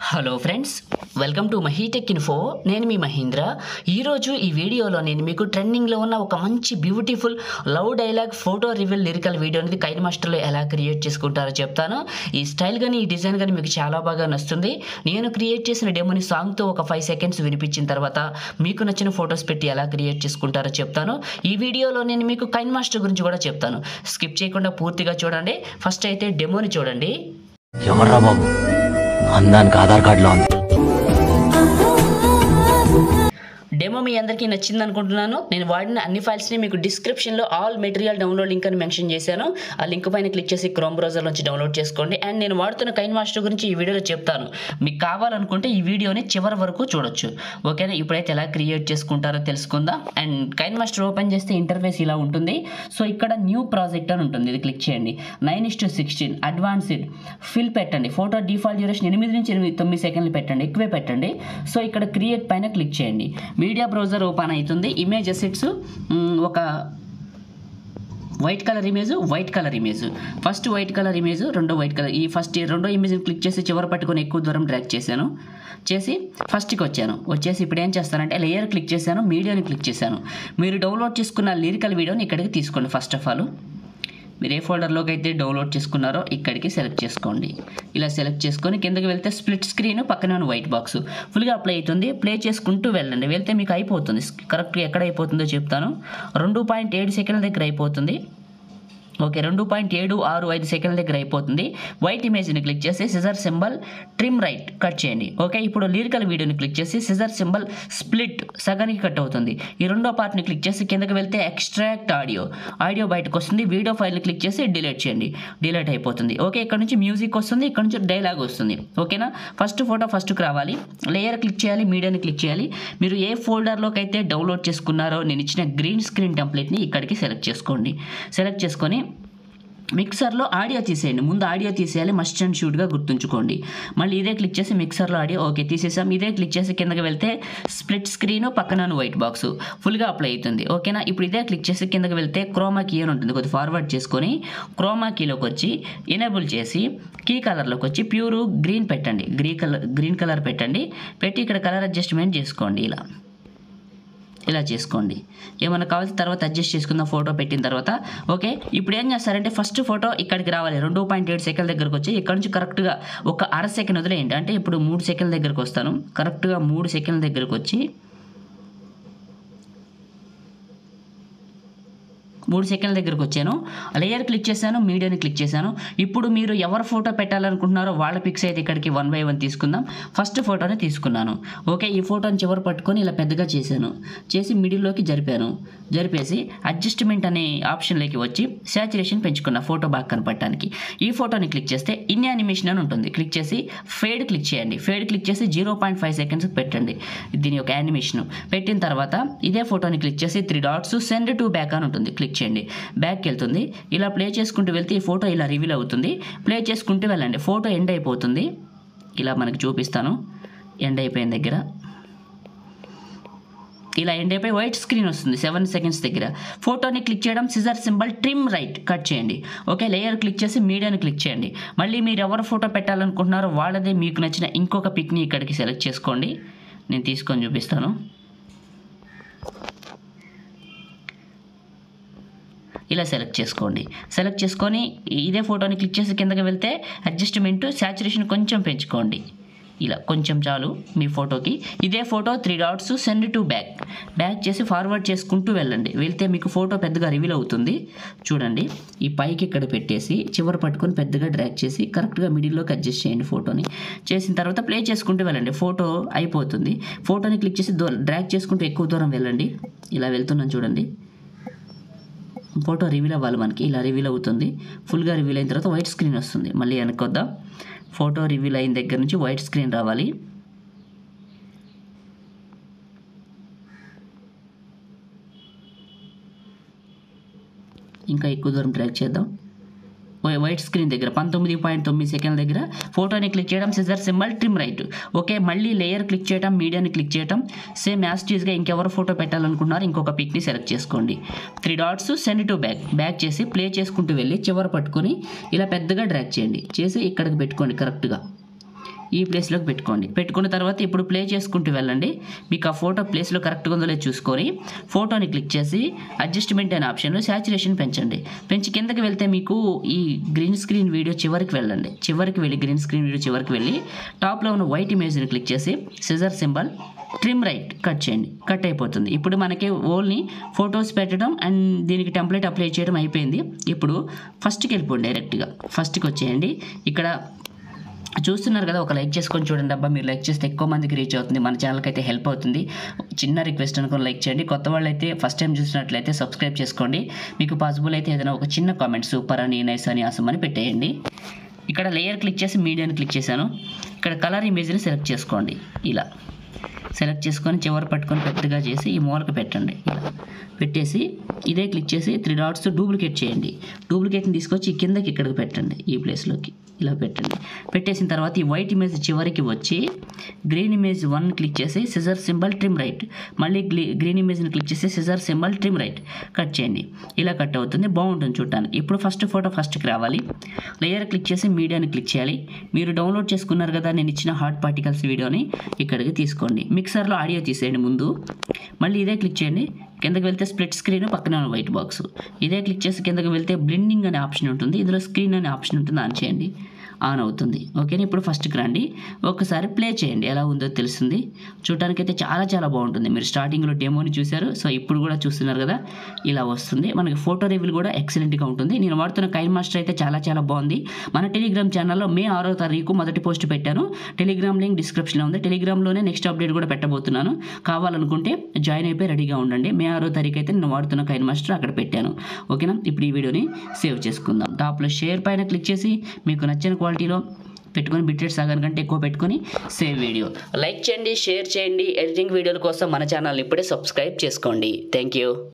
hello friends welcome to Mahitech info నేను మీ మహీంద్ర ఈరోజు ఈ వీడియోలో నేను మీకు ట్రెండింగ్లో ఉన్న ఒక మంచి beautiful love dialogue photo reveal lyrical video అనేది కైన్ మాస్టర్లో ఎలా క్రియేట్ చేసుకుంటారో చెప్తాను ఈ స్టైల్ కానీ ఈ డిజైన్ కానీ మీకు చాలా బాగా నచ్చుతుంది నేను క్రియేట్ చేసిన డెమోని సాంగ్తో ఒక ఫైవ్ సెకండ్స్ వినిపించిన తర్వాత మీకు నచ్చిన ఫొటోస్ పెట్టి ఎలా క్రియేట్ చేసుకుంటారో చెప్తాను ఈ వీడియోలో నేను మీకు కైన్ మాస్టర్ గురించి కూడా చెప్తాను స్కిప్ చేయకుండా పూర్తిగా చూడండి ఫస్ట్ అయితే డెమోని చూడండి ఎవర్రా బాబు అందానికి ఆధార్ కార్డులో ఉంది డెమో మీ అందరికీ నచ్చింది అనుకుంటున్నాను నేను వాడిన అన్ని ఫైల్స్ని మీకు డిస్క్రిప్షన్లో ఆల్ మెటీరియల్ డౌన్లోడ్ లింక్ అని మెన్షన్ చేశాను ఆ లింక్ పైన క్లిక్ చేసి క్రోమ్ బ్రౌజర్ నుంచి డౌన్లోడ్ చేసుకోండి అండ్ నేను వాడుతున్న కైన్ మాస్టర్ గురించి ఈ వీడియోలో చెప్తాను మీకు కావాలనుకుంటే ఈ వీడియోని చివరి వరకు చూడొచ్చు ఓకేనా ఇప్పుడైతే ఎలా క్రియేట్ చేసుకుంటారో తెలుసుకుందాం అండ్ కైన్ మాస్టర్ ఓపెన్ చేస్తే ఇంటర్ఫేస్ ఇలా ఉంటుంది సో ఇక్కడ న్యూ ప్రాజెక్ట్ అని ఉంటుంది ఇది క్లిక్ చేయండి nine is to sixteen advanced fill పెట్టండి ఫోటో డిఫాల్ట్ డ్యూరేషన్ ఎనిమిది నుంచి ఎనిమిది తొమ్మిది సెకండ్లు పెట్టండి ఎక్కువే పెట్టండి సో ఇక్కడ క్రియేట్ పైన క్లిక్ చేయండి మీడియా బ్రౌజర్ ఓపెన్ అవుతుంది ఇమేజ్ అసెట్స్ ఒక white colour image white colour image first white colour image రెండో వైట్ కలర్ ఈ ఫస్ట్ రెండో ఇమేజ్ క్లిక్ చేసి చివరి పట్టుకొని ఎక్కువ దూరం డ్రాక్ చేశాను చేసి ఫస్ట్కి వచ్చాను వచ్చేసి ఇప్పుడు ఏం చేస్తానంటే లేయర్ క్లిక్ చేశాను మీడియాని క్లిక్ చేశాను మీరు డౌన్లోడ్ చేసుకున్న లిరికల్ వీడియోని ఇక్కడికి తీసుకోండి ఫస్ట్ ఆఫ్ ఆల్ మీరు ఏ ఫోల్డర్లోకి అయితే డౌన్లోడ్ చేసుకున్నారో ఇక్కడికి సెలెక్ట్ చేసుకోండి ఇలా సెలెక్ట్ చేసుకొని కిందకి వెళ్తే స్ప్లిట్ స్క్రీన్ పక్కన ఉన్న వైట్ బాక్స్ ఫుల్గా అప్లై అవుతుంది ప్లే చేసుకుంటూ వెళ్ళండి వెళ్తే మీకు అయిపోతుంది కరెక్ట్గా ఎక్కడ అయిపోతుందో చెప్తాను రెండు పాయింట్ ఏడు సెకండ్ల దగ్గర అయిపోతుంది ఓకే రెండు పాయింట్ ఏడు ఆరు ఐదు సెకండ్ల దగ్గర అయిపోతుంది వైట్ ఇమేజ్ని క్లిక్ చేసి scissor symbol trim right cut చేయండి ఓకే ఇప్పుడు లిరికల్ వీడియోని క్లిక్ చేసి సిజర్ సింబల్ స్ప్లిట్ సగానికి కట్ అవుతుంది ఈ రెండో పార్ట్ని క్లిక్ చేసి కిందకి వెళ్తే ఎక్స్ట్రాక్ట్ ఆడియో ఆడియో బయటకు వస్తుంది వీడియో ఫైల్ని క్లిక్ చేసి డిలీట్ చేయండి డిలీట్ అయిపోతుంది ఓకే ఇక్కడ నుంచి మ్యూజిక్ వస్తుంది ఇక్కడ నుంచి డైలాగ్ వస్తుంది ఓకేనా ఫస్ట్ ఫోటో ఫస్ట్కి రావాలి లేయర్ క్లిక్ చేయాలి మీడియాని క్లిక్ చేయాలి మీరు ఏ ఫోల్డర్లోకి అయితే డౌన్లోడ్ చేసుకున్నారో నేను ఇచ్చిన గ్రీన్ స్క్రీన్ టెంప్లెట్ని ఇక్కడికి సెలెక్ట్ చేసుకోండి సెలెక్ట్ చేసుకొని మిక్సర్లో ఆడియో తీసేయండి ముందు ఆడియో తీసేయాలి మస్ట్ అండ్ షూట్గా గుర్తుంచుకోండి మళ్ళీ ఇదే క్లిక్ చేసి మిక్సర్లో ఆడియో ఓకే తీసేసాం ఇదే క్లిక్ చేసి కిందకి వెళ్తే స్ప్లిట్ స్క్రీన్ పక్కన వైట్ బాక్స్ ఫుల్గా అప్లై అవుతుంది ఓకేనా ఇప్పుడు ఇదే క్లిక్ చేసి కిందకి వెళ్తే క్రోమా కీ అని ఉంటుంది కొద్దిగా ఫార్వర్డ్ చేసుకొని క్రోమా కీలోకి వచ్చి ఎనేబుల్ చేసి కీ కలర్లోకి వచ్చి ప్యూర్ గ్రీన్ పెట్టండి గ్రీన్ కలర్ గ్రీన్ కలర్ పెట్టండి పెట్టి ఇక్కడ కలర్ అడ్జస్ట్మెంట్ చేసుకోండి ఇలా ఇలా చేసుకోండి ఏమైనా కావాల్సిన తర్వాత అడ్జస్ట్ చేసుకుందాం ఫోటో పెట్టిన తర్వాత ఓకే ఇప్పుడు ఏం చేస్తారంటే ఫస్ట్ ఫోటో ఇక్కడికి రావాలి రెండు పాయింట్ ఏడు సెకండ్ దగ్గరకు వచ్చి ఇక్కడ నుంచి కరెక్ట్గా ఒక అర సెకండ్ వదిలేయండి అంటే ఇప్పుడు మూడు సెకండ్ల దగ్గరకు వస్తాను కరెక్ట్గా మూడు సెకండ్ల దగ్గరకు వచ్చి మూడు సెకండ్ల దగ్గరకు వచ్చాను లేయర్ క్లిక్ చేశాను మీడియాని క్లిక్ చేశాను ఇప్పుడు మీరు ఎవరు ఫోటో పెట్టాలనుకుంటున్నారో వాళ్ళ పిక్స్ అయితే ఇక్కడికి వన్ బై వన్ తీసుకుందాం ఫస్ట్ ఫోటోని తీసుకున్నాను ఓకే ఈ ఫోటోని చివరి పట్టుకొని ఇలా పెద్దగా చేశాను చేసి మిడిల్లోకి జరిపాను జరిపేసి అడ్జస్ట్మెంట్ అనే ఆప్షన్లోకి వచ్చి శాచురేషన్ పెంచుకున్న ఫోటో బాగా కనపడటానికి ఈ ఫోటోని క్లిక్ చేస్తే ఇన్ యానిమేషన్ అని ఉంటుంది క్లిక్ చేసి ఫేడ్ క్లిక్ చేయండి ఫేడ్ క్లిక్ చేసి జీరో పాయింట్ ఫైవ్ సెకండ్స్ పెట్టండి దీని యొక్క యానిమేషన్ పెట్టిన తర్వాత ఇదే ఫోటోని క్లిక్ చేసి three dots send to back అని ఉంటుంది క్లిక్ చేయండి బ్యాక్కి వెళ్తుంది ఇలా ప్లే చేసుకుంటూ వెళ్తే ఈ ఫోటో ఇలా రివీల్ అవుతుంది ప్లే చేసుకుంటూ వెళ్ళండి ఫోటో ఎండ్ అయిపోతుంది ఇలా మనకి చూపిస్తాను ఎండ్ అయిపోయిన దగ్గర ఇలా ఎండ్ అయిపోయి వైట్ స్క్రీన్ వస్తుంది సెవెన్ సెకండ్స్ దగ్గర ఫోటోని క్లిక్ చేయడం scissor symbol trim right cut చేయండి ఓకే లేయర్ క్లిక్ చేసి మీడియాని క్లిక్ చేయండి మళ్ళీ మీరు ఎవరు ఫోటో పెట్టాలనుకుంటున్నారో వాళ్ళదే మీకు నచ్చిన ఇంకొక పిక్ని ఇక్కడికి సెలెక్ట్ చేసుకోండి నేను తీసుకొని చూపిస్తాను ఇలా సెలెక్ట్ చేసుకోండి సెలెక్ట్ చేసుకొని ఇదే ఫోటోని క్లిక్ చేసి కిందకి వెళ్తే అడ్జస్ట్మెంట్ శాచురేషన్ కొంచెం పెంచుకోండి ఇలా కొంచెం చాలు మీ ఫోటోకి ఇదే photo three dots send to back back చేసి ఫార్వర్డ్ చేసుకుంటూ వెళ్ళండి వెళ్తే మీకు ఫోటో పెద్దగా రివీల్ అవుతుంది చూడండి ఈ పైకి ఇక్కడ పెట్టేసి చివరి పట్టుకొని పెద్దగా డ్రాక్ చేసి కరెక్ట్గా మిడిల్లోకి అడ్జస్ట్ చేయండి ఫోటోని చేసిన తర్వాత ప్లే చేసుకుంటూ వెళ్ళండి ఫోటో అయిపోతుంది ఫోటోని క్లిక్ చేసి దూ డ్రాక్ చేసుకుంటూ ఎక్కువ దూరం వెళ్ళండి ఇలా వెళ్తున్నాను చూడండి ఫోటో రివీల్ అవ్వాలి మనకి ఇలా రివీల్ అవుతుంది ఫుల్గా రివీల్ అయిన తర్వాత వైట్ స్క్రీన్ వస్తుంది మళ్ళీ వెనకొద్దాం ఫోటో రివీల్ అయిన దగ్గర నుంచి వైట్ స్క్రీన్ రావాలి ఇంకా ఎక్కువ దూరం ట్రాక్ చేద్దాం వై- వైట్ స్క్రీన్ దగ్గర పంతొమ్మిది పాయింట్ తొమ్మిది సెకండ్ల దగ్గర ఫోటోని క్లిక్ చేయడం scissor symbol trim right okay మళ్ళీ లేయర్ క్లిక్ చేయడం మీడియాని క్లిక్ చేయడం సేమ్ యాస్టీస్గా ఇంకెవరు ఫోటో పెట్టాలనుకున్నారు ఇంకొక పిక్ని సెలెక్ట్ చేసుకోండి three dots send to back back చేసి ప్లే చేసుకుంటూ వెళ్ళి చివర పట్టుకొని ఇలా పెద్దగా డ్రాక్ చేయండి చేసి ఇక్కడికి పెట్టుకోండి కరెక్ట్గా ఈ ప్లేస్లోకి పెట్టుకోండి పెట్టుకున్న తర్వాత ఇప్పుడు ప్లే చేసుకుంటూ వెళ్ళండి మీకు ఆ ఫోటో ప్లేస్లో కరెక్ట్గా ఉందో లేదో చూసుకొని ఫోటోని క్లిక్ చేసి అడ్జస్ట్మెంట్ అనే ఆప్షన్లో శాచురేషన్ పెంచండి పెంచి కిందకి వెళ్తే మీకు ఈ గ్రీన్ స్క్రీన్ వీడియో చివరికి వెళ్ళండి చివరికి వెళ్ళి గ్రీన్ స్క్రీన్ వీడియో చివరికి వెళ్ళి టాప్లో ఉన్న వైట్ ఇమేజ్ని క్లిక్ చేసి scissor symbol trim right cut చేయండి కట్ అయిపోతుంది ఇప్పుడు మనకి ఓన్లీ ఫొటోస్ పెట్టడం అండ్ దీనికి టెంప్లెట్ అప్లై చేయడం అయిపోయింది ఇప్పుడు ఫస్ట్కి వెళ్ళిపోండి డైరెక్ట్గా ఫస్ట్కి వచ్చేయండి ఇక్కడ చూస్తున్నారు కదా ఒక లైక్ చేసుకొని చూడండి అబ్బా మీరు లైక్ చేస్తే ఎక్కువ మందికి రీచ్ అవుతుంది మన ఛానల్కి అయితే హెల్ప్ అవుతుంది చిన్న రిక్వెస్ట్ అనుకుని లైక్ చేయండి కొత్త వాళ్ళు అయితే ఫస్ట్ టైం చూసినట్లయితే సబ్స్క్రైబ్ చేసుకోండి మీకు పాసిబుల్ అయితే ఏదైనా ఒక చిన్న కామెంట్ సూపర్ అని నైస్ అని ఆసం అని పెట్టేయండి ఇక్కడ లేయర్ క్లిక్ చేసి మీడియాని క్లిక్ చేశాను ఇక్కడ కలర్ ఇమేజ్ని సెలెక్ట్ చేసుకోండి ఇలా సెలెక్ట్ చేసుకొని చివరి పట్టుకొని పెద్దగా చేసి ఈ మూలకు పెట్టండి ఇలా పెట్టేసి ఇదే క్లిక్ చేసి త్రీ డాట్స్ డూప్లికేట్ చేయండి డూప్లికేట్ని తీసుకొచ్చి ఈ కిందకి ఇక్కడికి పెట్టండి ఈ ప్లేస్లోకి ఇలా పెట్టండి పెట్టేసిన తర్వాత ఈ వైట్ ఇమేజ్ చివరికి వచ్చి గ్రీన్ ఇమేజ్ వన్ క్లిక్ చేసి సిజర్ సింబల్ ట్రిమ్ రైట్ మళ్ళీ గ్రీన్ ఇమేజ్ని క్లిక్ చేసి scissor symbol trim right cut చేయండి ఇలా కట్ అవుతుంది బాగుంటుంది చూడటానికి ఇప్పుడు ఫస్ట్ ఫోటో ఫస్ట్కి రావాలి లేయర్ క్లిక్ చేసి మీడియాని క్లిక్ చేయాలి మీరు డౌన్లోడ్ చేసుకున్నారు కదా నేను ఇచ్చిన హాట్ పార్టికల్స్ వీడియోని ఇక్కడికి తీసుకోండి మిక్సర్లో ఆడియో తీసేయండి ముందు మళ్ళీ ఇదే క్లిక్ చేయండి కిందకి వెళ్తే స్ప్లిట్ స్క్రీన్ పక్కన ఉన్న వైట్ బాక్స్ ఇదే క్లిక్ చేసి కిందకి వెళ్తే బ్లెండింగ్ అనే ఆప్షన్ ఉంటుంది ఇందులో స్క్రీన్ అనే ఆప్షన్ ఉంటుంది ఆన్ చేయండి ఆన్ అవుతుంది ఓకేనా ఇప్పుడు ఫస్ట్కి రండి ఒకసారి ప్లే చేయండి ఎలా ఉందో తెలుస్తుంది చూడటానికి అయితే చాలా చాలా బాగుంటుంది మీరు స్టార్టింగ్లో డెమోని చూశారు సో ఇప్పుడు కూడా చూస్తున్నారు కదా ఇలా వస్తుంది మనకి ఫోటో రివ్యూలు కూడా ఎక్సలెంట్గా ఉంటుంది నేను వాడుతున్న కైన్ మాస్టర్ అయితే చాలా చాలా బాగుంది మన టెలిగ్రామ్ ఛానల్లో మే ఆరో తారీఖు మొదటి పోస్ట్ పెట్టాను టెలిగ్రామ్ లింక్ డిస్క్రిప్షన్లో ఉంది టెలిగ్రామ్లోనే నెక్స్ట్ అప్డేట్ కూడా పెట్టబోతున్నాను కావాలనుకుంటే జాయిన్ అయిపోయి రెడీగా ఉండండి మే ఆరో తారీఖు అయితే నేను వాడుతున్న కైన్ మాస్టర్ అక్కడ పెట్టాను ఓకేనా ఇప్పుడు ఈ వీడియోని సేవ్ చేసుకుందాం టాప్లో షేర్ పైన క్లిక్ చేసి మీకు నచ్చిన క్వాలిటీలో పెట్టుకొని బిట్రేట్ సగం కంటే ఎక్కువ పెట్టుకొని సేవ్ వీడియో లైక్ చేయండి షేర్ చేయండి ఎడిటింగ్ వీడియోల కోసం మన ఛానల్ ఇప్పుడే సబ్స్క్రైబ్ చేసుకోండి థ్యాంక్ యూ